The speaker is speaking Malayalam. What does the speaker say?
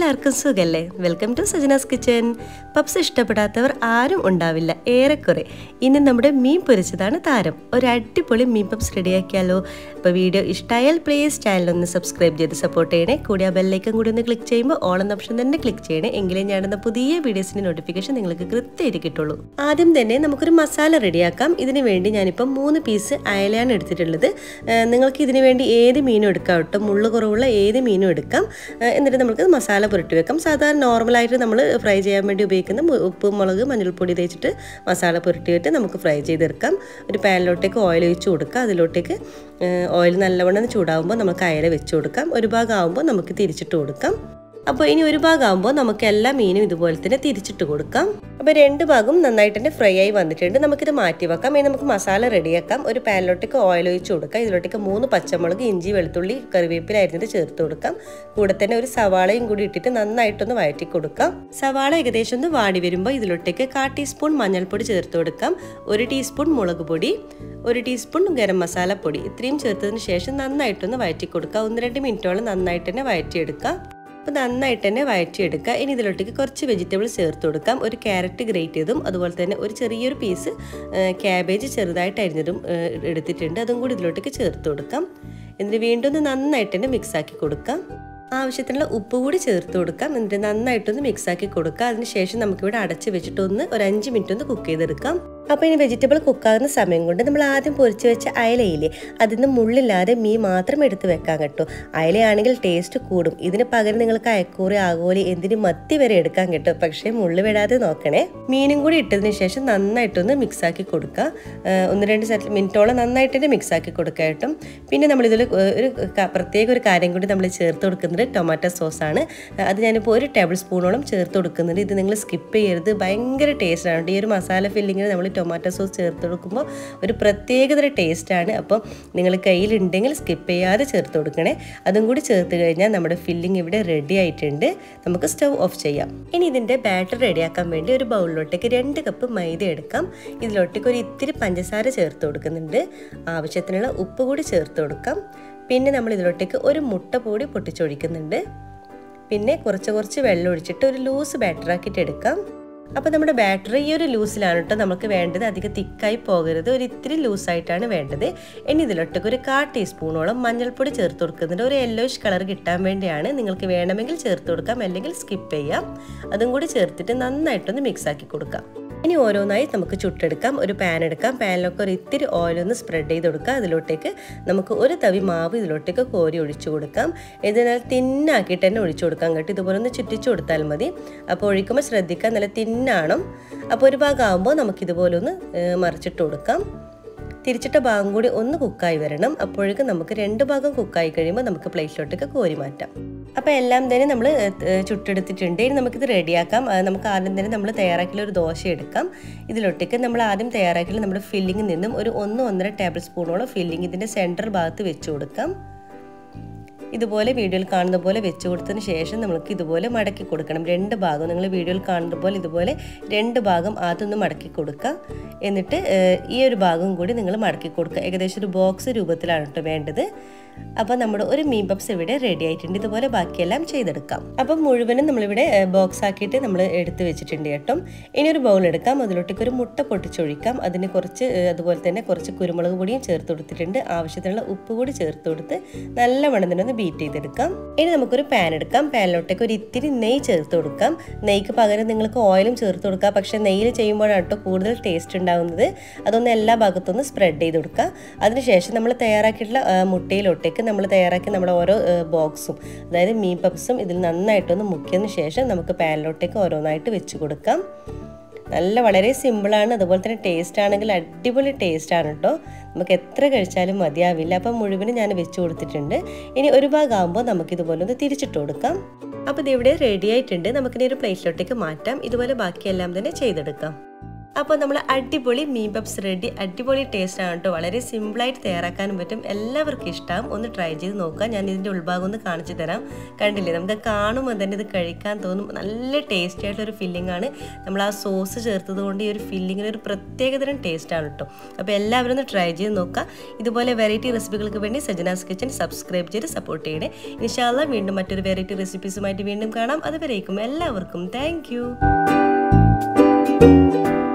എല്ലാവർക്കും സുഖല്ലേ welcome to Sajana's kitchen puffs ഇഷ്ടപ്പെടാത്തവർ ആരും ഉണ്ടാവില്ല ഏറെക്കുറെ ഇനി നമ്മുടെ മീൻ പൊരിച്ചതാണ് താരം ഒരു അടിപൊളി മീൻ പപ്സ് റെഡിയാക്കിയാലോ അപ്പോൾ വീഡിയോ ഇഷ്ടമായാൽ പ്ലീസ് ചാനലൊന്ന് സബ്സ്ക്രൈബ് ചെയ്ത് സപ്പോർട്ട് ചെയ്യണേ കൂടി ആ ബെല്ലൈക്കൻ കൂടി ഒന്ന് ക്ലിക്ക് ചെയ്യുമ്പോൾ ഓൾ എന്ന ഓപ്ഷൻ തന്നെ ക്ലിക്ക് ചെയ്യണേ എങ്കിലേ ഞാനിടുന്ന പുതിയ വീഡിയോസിൻ്റെ നോട്ടിഫിക്കേഷൻ നിങ്ങൾക്ക് കൃത്യമായിട്ട് കിട്ടുള്ളൂ ആദ്യം തന്നെ നമുക്കൊരു മസാല റെഡിയാക്കാം ഇതിന് വേണ്ടി ഞാനിപ്പം മൂന്ന് പീസ് അയലയാണ് എടുത്തിട്ടുള്ളത് ഏഹ് നിങ്ങൾക്ക് ഇതിന് വേണ്ടി ഏത് മീനും എടുക്കാം കേട്ടോ മുള്ളു കുറവുള്ള ഏത് മീനും എടുക്കാം ഏഹ് എന്നിട്ട് നമുക്ക് മസാല പുരട്ടി വെക്കാം സാധാരണ നോർമലായിട്ട് നമ്മൾ ഫ്രൈ ചെയ്യാൻ വേണ്ടി ഉപയോഗിക്കുന്ന മു- ഉപ്പ് മുളക് മഞ്ഞൾപ്പൊടി തേച്ചിട്ട് മസാല പുരട്ടിയിട്ട് നമുക്ക് ഫ്രൈ ചെയ്തെടുക്കാം ഒരു പാനിലോട്ടേക്ക് ഓയിൽ ഒഴിച്ച് കൊടുക്കുക അതിലോട്ടേക്ക് ഓയിൽ നല്ലവണ്ണം ചൂടാകുമ്പോൾ നമുക്ക് അയല വെച്ച് കൊടുക്കാം ഒരു ഭാഗം ആകുമ്പോൾ നമുക്ക് തിരിച്ചിട്ട് കൊടുക്കാം അപ്പോൾ ഇനി ഒരു ഭാഗമാകുമ്പോൾ നമുക്ക് എല്ലാ മീനും ഇതുപോലെ തന്നെ തിരിച്ചിട്ട് കൊടുക്കാം അപ്പോൾ രണ്ട് ഭാഗം നന്നായിട്ട് തന്നെ ഫ്രൈ ആയി വന്നിട്ടുണ്ട് നമുക്കിത് മാറ്റി വെക്കാം ഇനി നമുക്ക് മസാല റെഡിയാക്കാം ഒരു പാനിലോട്ടേക്ക് ഓയിൽ ഒഴിച്ച് കൊടുക്കാം ഇതിലോട്ടേക്ക് മൂന്ന് പച്ചമുളക് ഇഞ്ചി വെളുത്തുള്ളി കറിവേപ്പില അരിഞ്ഞിട്ട് ചേർത്ത് കൊടുക്കാം കൂടെ തന്നെ ഒരു സവാളയും കൂടി ഇട്ടിട്ട് നന്നായിട്ടൊന്ന് വഴറ്റി കൊടുക്കാം സവാള ഏകദേശം ഒന്ന് വാടി വരുമ്പോൾ ഇതിലോട്ടേക്ക് കാ ടീസ്പൂൺ മഞ്ഞൾപ്പൊടി ചേർത്ത് കൊടുക്കാം ഒരു ടീസ്പൂൺ മുളക് പൊടി ഒരു ടീസ്പൂൺ ഗരം മസാല പൊടി ഇത്രയും ചേർത്തതിന് ശേഷം നന്നായിട്ടൊന്ന് വഴറ്റി കൊടുക്കുക ഒന്ന് രണ്ട് മിനിറ്റോളം നന്നായിട്ട് തന്നെ വഴറ്റിയെടുക്കാം അപ്പോൾ നന്നായിട്ട് തന്നെ വഴറ്റിയെടുക്കുക ഇനി ഇതിലോട്ടേക്ക് കുറച്ച് വെജിറ്റബിൾസ് ചേർത്ത് കൊടുക്കാം ഒരു ക്യാരറ്റ് ഗ്രേറ്റ് ചെയ്തതും അതുപോലെ തന്നെ ഒരു ചെറിയൊരു പീസ് ക്യാബേജ് ചെറുതായിട്ട് അരിഞ്ഞതും ഏഹ്, എടുത്തിട്ടുണ്ട് അതും കൂടി ഇതിലോട്ടേക്ക് ചേർത്ത് കൊടുക്കാം എന്നിട്ട് വീണ്ടും ഒന്ന് നന്നായിട്ട് തന്നെ മിക്സ് ആക്കി കൊടുക്കാം ആവശ്യത്തിനുള്ള ഉപ്പ് കൂടി ചേർത്ത് കൊടുക്കാം എന്നിട്ട് നന്നായിട്ടൊന്ന് മിക്സ് ആക്കി കൊടുക്കുക അതിനുശേഷം നമുക്കിവിടെ അടച്ച് വെച്ചിട്ടൊന്ന് ഒരു അഞ്ച് മിനിറ്റ് ഒന്ന് കുക്ക് ചെയ്തെടുക്കാം അപ്പോൾ ഇനി വെജിറ്റബിൾ കുക്കാകുന്ന സമയം കൊണ്ട് നമ്മൾ ആദ്യം പൊരിച്ച് വെച്ച അയലയില്ലേ അതിൽ നിന്ന് മുള്ളില്ലാതെ മീൻ മാത്രം എടുത്ത് വെക്കാൻ കേട്ടോ അയലയാണെങ്കിൽ ടേസ്റ്റ് കൂടും ഇതിന് പകരം നിങ്ങൾക്ക് അയക്കൂറി ആകോലി എന്തിന് മത്തി വരെ എടുക്കാൻ കിട്ടും പക്ഷേ മുള്ളു വിടാതെ നോക്കണേ മീനും കൂടി ഇട്ടതിന് ശേഷം നന്നായിട്ടൊന്ന് മിക്സ് ആക്കി കൊടുക്കുക ഏഹ് ഒന്ന് രണ്ട് സെറ്റ് മിനിറ്റോളം നന്നായിട്ട് തന്നെ മിക്സ് ആക്കി കൊടുക്കുക കേട്ടോ പിന്നെ നമ്മളിതിൽ ഒരു ക- പ്രത്യേക ഒരു കാര്യം കൂടി നമ്മൾ ചേർത്ത് കൊടുക്കുന്നത് ടൊമാറ്റോ സോസാണ് അത് ഞാനിപ്പോൾ ഒരു ടേബിൾ സ്പൂണോളം ചേർത്ത് കൊടുക്കുന്നുണ്ട് ഇത് നിങ്ങൾ സ്കിപ്പ് ചെയ്യരുത് ഭയങ്കര ടേസ്റ്റാണ് ഈ ഒരു മസാല ഫില്ലിങ്ങിന് നമ്മൾ ടൊമാറ്റോ സോസ് ചേർത്ത് കൊടുക്കുമ്പോൾ ഒരു പ്രത്യേകതര ടേസ്റ്റാണ് അപ്പം നിങ്ങൾ കയ്യിലുണ്ടെങ്കിൽ സ്കിപ്പ് ചെയ്യാതെ ചേർത്ത് കൊടുക്കണേ അതും കൂടി ചേർത്ത് കഴിഞ്ഞാൽ നമ്മുടെ ഫില്ലിംഗ് ഇവിടെ റെഡി ആയിട്ടുണ്ട് നമുക്ക് സ്റ്റവ് ഓഫ് ചെയ്യാം ഇനി ഇതിൻ്റെ ബാറ്റർ റെഡിയാക്കാൻ വേണ്ടി ഒരു ബൗളിലോട്ടേക്ക് രണ്ട് കപ്പ് മൈദ എടുക്കാം ഇതിലോട്ടേക്ക് ഒരു ഇത്തിരി പഞ്ചസാര ചേർത്ത് കൊടുക്കുന്നുണ്ട് ആവശ്യത്തിനുള്ള ഉപ്പ് കൂടി ചേർത്ത് കൊടുക്കാം പിന്നെ നമ്മൾ ഇതിലോട്ടേക്ക് ഒരു മുട്ട പൊടി പൊട്ടിച്ചൊഴിക്കുന്നുണ്ട് പിന്നെ കുറച്ച് കുറച്ച് വെള്ളം ഒഴിച്ചിട്ട് ഒരു ലൂസ് ബാറ്റർ ആക്കിയിട്ട് എടുക്കാം അപ്പോൾ നമ്മുടെ ബാറ്ററി ഈ ഒരു ലൂസിലാണ് കേട്ടോ നമുക്ക് വേണ്ടത് അധികം തിക്കായി പോകരുത് ഒരു ഇത്തിരി ലൂസായിട്ടാണ് വേണ്ടത് ഇനി ഇതിലൊട്ടേക്ക് ഒരു കാ ടീസ്പൂണോളം മഞ്ഞൾപ്പൊടി ചേർത്ത് കൊടുക്കുന്നുണ്ട് ഒരു യെല്ലോയിഷ് കളർ കിട്ടാൻ വേണ്ടിയാണ് നിങ്ങൾക്ക് വേണമെങ്കിൽ ചേർത്ത് കൊടുക്കാം അല്ലെങ്കിൽ സ്കിപ്പ് ചെയ്യാം അതും കൂടി ചേർത്തിട്ട് നന്നായിട്ടൊന്ന് മിക്സ് ആക്കി കൊടുക്കാം ഇനി ഓരോന്നായി നമുക്ക് ചുട്ടെടുക്കാം ഒരു പാൻ എടുക്കാം പാനിലൊക്കെ ഒരു ഇത്തിരി ഓയിൽ ഒന്ന് സ്പ്രെഡ് ചെയ്ത് കൊടുക്കുക അതിലോട്ടേക്ക് നമുക്ക് ഒരു തവി മാവ് ഇതിലോട്ടേക്ക് കോരി ഒഴിച്ചു കൊടുക്കാം ഇതിനാൽ തിന്നാക്കിയിട്ട് തന്നെ ഒഴിച്ചു കൊടുക്കാം കേട്ടോ ഇതുപോലെ ഒന്ന് ചുറ്റിച്ചു കൊടുത്താൽ മതി അപ്പോൾ ഒഴിക്കുമ്പോൾ ശ്രദ്ധിക്കാം നല്ല തിന്നാണം അപ്പോൾ ഒരു ഭാഗം ആകുമ്പോൾ നമുക്കിതുപോലെ ഒന്ന് ഏഹ്, മറിച്ചിട്ട് കൊടുക്കാം തിരിച്ചിട്ട ഭാഗം കൂടി ഒന്ന് കുക്കായി വരണം അപ്പോഴേക്കും നമുക്ക് രണ്ട് ഭാഗം കുക്കായി കഴിയുമ്പോൾ നമുക്ക് പ്ലേറ്റിലോട്ടേക്ക് കോരി മാറ്റാം അപ്പോൾ എല്ലാം തന്നെ നമ്മൾ ചുട്ടെടുത്തിട്ടുണ്ട് ഇനി നമുക്കിത് റെഡിയാക്കാം അത് നമുക്ക് ആദ്യം തന്നെ നമ്മൾ തയ്യാറാക്കിയ ഒരു ദോശ എടുക്കാം ഇതിലൊട്ടേക്ക് നമ്മൾ ആദ്യം തയ്യാറാക്കിയ നമ്മുടെ ഫില്ലിങ്ങിൽ നിന്നും ഒരു ഒന്ന് ഒന്നര ടേബിൾ സ്പൂണോളം ഫില്ലിംഗ് ഇതിൻ്റെ സെൻറ്റർ ഭാഗത്ത് വെച്ച് കൊടുക്കാം ഇതുപോലെ വീഡിയോയിൽ കാണുന്ന പോലെ വെച്ച് കൊടുത്തതിന് ശേഷം നമുക്ക് ഇതുപോലെ മടക്കി കൊടുക്കണം രണ്ട് ഭാഗം നിങ്ങൾ വീഡിയോയിൽ കാണുന്ന പോലെ ഇതുപോലെ രണ്ട് ഭാഗം ആദ്യം ഒന്ന് മടക്കി കൊടുക്കുക എന്നിട്ട് ഏഹ്, ഈ ഒരു ഭാഗം കൂടി നിങ്ങൾ മടക്കി കൊടുക്കുക ഏകദേശം ഒരു ബോക്സ് രൂപത്തിലാണ് കേട്ടോ വേണ്ടത് അപ്പോൾ നമ്മുടെ ഒരു മീൻ പപ്സ് ഇവിടെ റെഡി ആയിട്ടുണ്ട് ഇതുപോലെ ബാക്കിയെല്ലാം ചെയ്തെടുക്കാം അപ്പം മുഴുവനും നമ്മളിവിടെ ബോക്സ് ആക്കിയിട്ട് നമ്മൾ എടുത്ത് വെച്ചിട്ടുണ്ട് കേട്ടോ ഇനി ഒരു ബൗൾ എടുക്കാം അതിലോട്ടേക്ക് ഒരു മുട്ട പൊട്ടിച്ചൊഴിക്കാം അതിന് കുറച്ച് ഏഹ്, അതുപോലെ തന്നെ കുറച്ച് കുരുമുളക് പൊടിയും ചേർത്ത് കൊടുത്തിട്ടുണ്ട് ആവശ്യത്തിനുള്ള ഉപ്പ് കൂടി ചേർത്ത് കൊടുത്ത് നല്ല തന്നെ ഒന്ന് ബീറ്റ് ചെയ്തെടുക്കാം ഇനി നമുക്കൊരു പാൻ എടുക്കാം പാനിലോട്ടേക്ക് ഒരു ഇത്തിരി നെയ്യ് ചേർത്ത് കൊടുക്കാം നെയ്ക്ക് പകരം നിങ്ങൾക്ക് ഓയിലും ചേർത്ത് കൊടുക്കാം പക്ഷേ നെയ്യിൽ ചെയ്യുമ്പോഴാണ് കേട്ടോ കൂടുതൽ ടേസ്റ്റ് ഉണ്ടാകുന്നത് അതൊന്ന് എല്ലാ ഭാഗത്തൊന്ന് സ്പ്രെഡ് ചെയ്ത് കൊടുക്കുക അതിനുശേഷം നമ്മൾ തയ്യാറാക്കിയിട്ടുള്ള ആ, മുട്ടയിലോട്ടേക്ക് നമ്മൾ തയ്യാറാക്കി നമ്മുടെ ഓരോ ബോക്സും അതായത് മീൻ പപ്സും ഇതിൽ നന്നായിട്ടൊന്ന് മുക്കിയതിന് ശേഷം നമുക്ക് പാനിലോട്ടേക്ക് ഓരോന്നായിട്ട് വെച്ച് കൊടുക്കാം നല്ല വളരെ സിമ്പിളാണ് അതുപോലെ തന്നെ ടേസ്റ്റ് ആണെങ്കിൽ അടിപൊളി ടേസ്റ്റ് ആണ് കേട്ടോ നമുക്ക് എത്ര കഴിച്ചാലും മതിയാവില്ല അപ്പം മുഴുവനും ഞാൻ വെച്ച് കൊടുത്തിട്ടുണ്ട് ഇനി ഒരു ഭാഗമാകുമ്പോൾ നമുക്കിതുപോലെ ഒന്ന് തിരിച്ചിട്ട് കൊടുക്കാം അപ്പോൾ ഇതിവിടെ റെഡി ആയിട്ടുണ്ട് നമുക്കിനി ഒരു പ്ലേറ്റിലോട്ടേക്ക് മാറ്റാം ഇതുപോലെ ബാക്കിയെല്ലാം തന്നെ ചെയ്തെടുക്കാം അപ്പോൾ നമ്മൾ അടിപൊളി മീൻ പപ്സ് റെഡി അടിപൊളി ടേസ്റ്റ് ആണ് കേട്ടോ വളരെ സിമ്പിളായിട്ട് തയ്യാറാക്കാനും പറ്റും എല്ലാവർക്കും ഇഷ്ടം ഒന്ന് ട്രൈ ചെയ്ത് നോക്കാം ഞാൻ ഇതിൻ്റെ ഉൾഭാഗം ഒന്ന് കാണിച്ചു തരാം കണ്ടില്ലേ നമുക്ക് കാണുമ്പോൾ തന്നെ ഇത് കഴിക്കാൻ തോന്നും നല്ല ടേസ്റ്റി ആയിട്ടൊരു ഫില്ലിംഗ് ആണ് നമ്മൾ ആ സോസ് ചേർത്തത് കൊണ്ട് ഈ ഒരു ഫില്ലിങ്ങിന് ഒരു പ്രത്യേകതരം ടേസ്റ്റ് ആണ് കേട്ടോ അപ്പോൾ എല്ലാവരും ഒന്ന് ട്രൈ ചെയ്ത് നോക്കാം ഇതുപോലെ വെറൈറ്റി റെസിപ്പികൾക്ക് വേണ്ടി സജനാസ് കിച്ചൻ സബ്സ്ക്രൈബ് ചെയ്ത് സപ്പോർട്ട് ചെയ്യണേ ഇൻഷാല്ല വീണ്ടും മറ്റൊരു വെറൈറ്റി റെസിപ്പീസുമായിട്ട് വീണ്ടും കാണാം അതുവരേക്കും എല്ലാവർക്കും താങ്ക്